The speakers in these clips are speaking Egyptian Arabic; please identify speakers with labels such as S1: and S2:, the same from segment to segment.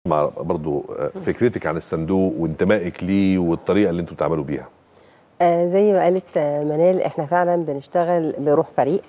S1: نسمع برضو آه، فكرتك عن الصندوق وانتمائك ليه والطريقه اللي انتوا بتعملوا بيها
S2: آه زي ما قالت آه، منال احنا فعلا بنشتغل بروح فريق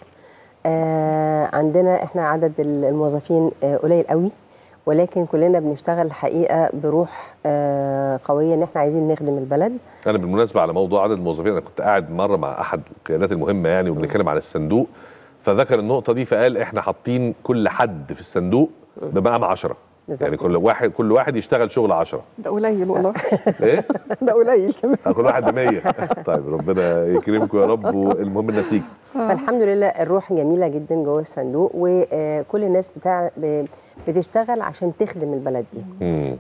S2: آه عندنا احنا عدد ال- الموظفين آه قليل قوي ولكن كلنا بنشتغل الحقيقه بروح آه قويه ان احنا عايزين نخدم البلد
S1: انا بالمناسبه على موضوع عدد الموظفين انا كنت قاعد مره مع احد القيادات المهمه يعني وبنتكلم عن الصندوق فذكر النقطه دي فقال احنا حاطين كل حد في الصندوق بمقام 10
S2: بالظبط.
S1: يعني كل واحد كل واحد يشتغل شغل 10
S3: ده قليل والله
S1: ايه
S3: ده قليل كمان
S1: آه، كل واحد ب 100 طيب ربنا يكرمكم يا رب والمهم النتيجه
S2: فالحمد لله الروح جميله جدا جوه الصندوق وكل الناس بتاع ب- بتشتغل عشان تخدم البلد دي
S1: مم.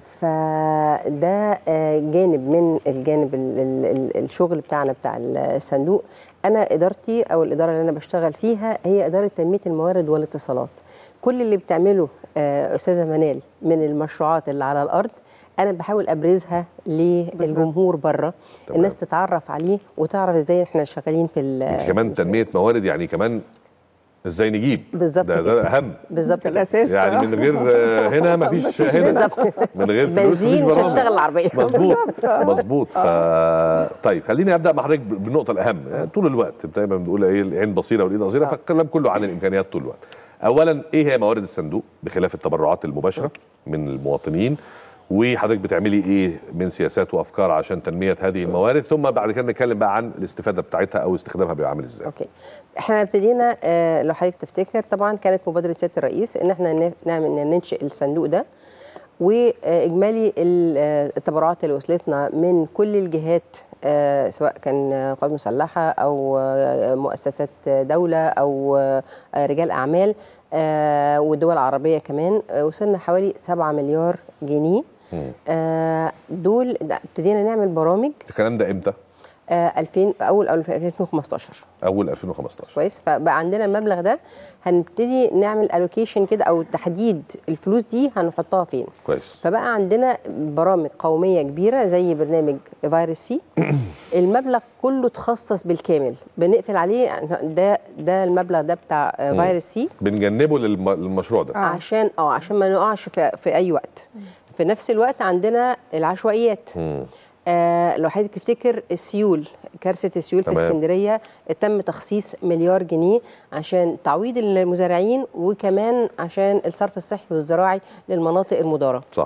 S2: فده آه، جانب من الجانب ال- ال- ال- الشغل بتاعنا بتاع الصندوق انا ادارتي او الاداره اللي انا بشتغل فيها هي اداره تنميه الموارد والاتصالات كل اللي بتعمله آه، استاذه منال من المشروعات اللي على الارض انا بحاول ابرزها للجمهور بره
S1: تمام.
S2: الناس تتعرف عليه وتعرف ازاي احنا شغالين في ال-
S1: انت كمان تنميه موارد يعني كمان ازاي نجيب
S2: بالظبط
S1: ده,
S2: كده.
S1: ده اهم
S2: بالظبط
S3: ده
S2: كده.
S3: الاساس
S1: يعني من غير آه، هنا مفيش
S3: مفيش
S1: هنا
S2: بالظبط
S1: من غير فلوس
S2: بنزين
S1: مفيش
S2: مش
S1: برامج.
S2: هتشتغل العربيه
S1: مظبوط مظبوط ف... طيب خليني ابدا مع حضرتك بالنقطه الاهم يعني طول الوقت دايما بنقول ايه العين بصيره والايد قصيره فالكلام كله عن الامكانيات طول الوقت اولا ايه هي موارد الصندوق بخلاف التبرعات المباشره من المواطنين وحضرتك بتعملي ايه من سياسات وافكار عشان تنميه هذه الموارد ثم بعد كده نتكلم بقى عن الاستفاده بتاعتها او استخدامها بيبقى عامل ازاي
S2: اوكي احنا ابتدينا آه، لو حضرتك تفتكر طبعا كانت مبادره سياده الرئيس ان احنا ن- نعمل ننشئ الصندوق ده واجمالي ال- آه، التبرعات اللي وصلتنا من كل الجهات آه، سواء كان آه، قوات مسلحه او آه، مؤسسات دوله او آه، رجال اعمال آه، والدول العربيه كمان آه، وصلنا حوالي 7 مليار جنيه
S1: مم.
S2: آه، دول ده ابتدينا نعمل برامج
S1: الكلام ده امتى
S2: آه، 2000 اول اول 2015
S1: اول 2015
S2: كويس فبقى عندنا المبلغ ده هنبتدي نعمل الوكيشن كده او تحديد الفلوس دي هنحطها فين
S1: كويس
S2: فبقى عندنا برامج قوميه كبيره زي برنامج فيروس سي المبلغ كله تخصص بالكامل بنقفل عليه ده ده المبلغ ده بتاع آه،
S1: مم.
S2: فيروس سي
S1: بنجنبه للم... للمشروع ده
S3: آه.
S2: عشان اه عشان ما نقعش في, في اي وقت في نفس الوقت عندنا العشوائيات
S1: مم.
S2: آه لو حضرتك تفتكر السيول كارثه السيول في
S1: تمام.
S2: اسكندريه تم تخصيص مليار جنيه عشان تعويض المزارعين وكمان عشان الصرف الصحي والزراعي للمناطق المداره
S1: صح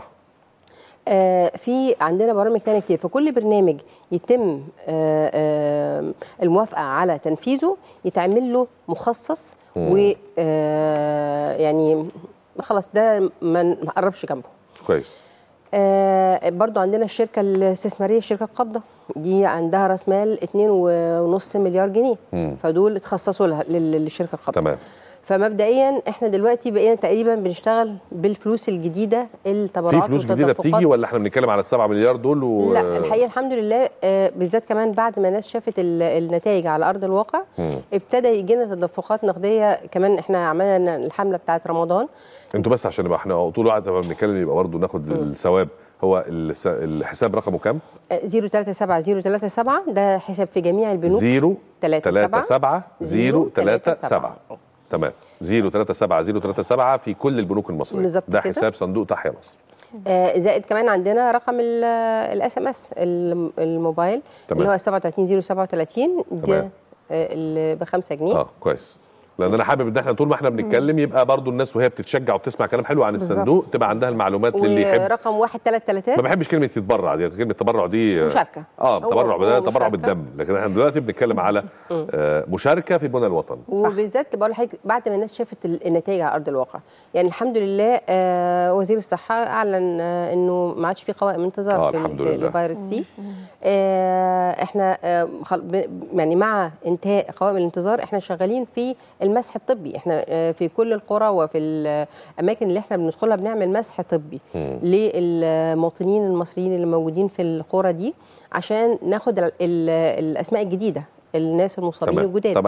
S2: آه في عندنا برامج تانية كتير فكل برنامج يتم آه آه الموافقه على تنفيذه يتعمل له مخصص
S1: مم.
S2: و آه يعني خلاص ده ما نقربش جنبه
S1: كويس
S2: آه برضو عندنا الشركة الاستثمارية الشركة القابضة دي عندها راس مال 2.5 مليار جنيه
S1: مم.
S2: فدول اتخصصوا لها لل- للشركة القابضة
S1: تمام
S2: فمبدئيا احنا دلوقتي بقينا تقريبا بنشتغل بالفلوس الجديده
S1: في
S2: التبرعات
S1: فلوس جديده
S2: والتدفقات.
S1: بتيجي ولا احنا بنتكلم على السبعة مليار دول و...
S2: لا الحقيقه الحمد لله آه، بالذات كمان بعد ما الناس شافت ال- النتائج على ارض الواقع
S1: مم.
S2: ابتدى يجي لنا تدفقات نقديه كمان احنا عملنا الحمله بتاعت رمضان
S1: انتوا بس عشان نبقى احنا طول الوقت لما بنتكلم يبقى برضه ناخد الثواب هو الس- الحساب رقمه كام؟
S2: آه، 037 037 ده حساب في جميع البنوك
S1: 0
S2: 3
S1: 3 7 0 3 7
S2: 7
S1: تمام 0 3 7 0 3 7 في كل البنوك المصريه
S2: بالظبط
S1: ده
S2: كده.
S1: حساب صندوق تحيا مصر
S2: آه، زائد كمان عندنا رقم الاس ام اس الموبايل
S1: تمام.
S2: اللي هو 37037
S1: تمام.
S2: ده آه، اللي ب 5 جنيه
S1: اه كويس لان انا حابب ان احنا طول ما احنا بنتكلم يبقى برضو الناس وهي بتتشجع وبتسمع كلام حلو عن
S3: بالظبط.
S1: الصندوق تبقى عندها المعلومات للي يحب
S2: ورقم 133
S1: ما بحبش كلمه يتبرع دي كلمه تبرع دي آه،
S2: مشاركه
S1: اه
S2: هو-
S1: تبرع
S2: هو
S1: ده تبرع
S2: مشاركة.
S1: بالدم لكن احنا دلوقتي بنتكلم على آه مشاركه في بنى الوطن
S2: وبالذات بقول لحضرتك بعد ما الناس شافت ال- النتائج على ارض الواقع يعني الحمد لله آه وزير الصحه اعلن آه انه ما عادش في قوائم انتظار
S1: آه،
S2: في
S1: الحمد
S2: ال- في
S1: لله.
S2: الفيروس سي آه احنا آه خل- ب- يعني مع انتهاء قوائم الانتظار احنا شغالين في المسح الطبي احنا آه في كل القرى وفي الاماكن اللي احنا بندخلها بنعمل مسح طبي
S1: مم.
S2: للمواطنين المصريين اللي موجودين في القرى دي عشان ناخد ال- ال- الاسماء الجديده الناس المصابين
S1: تمام.
S2: الجداد
S1: طب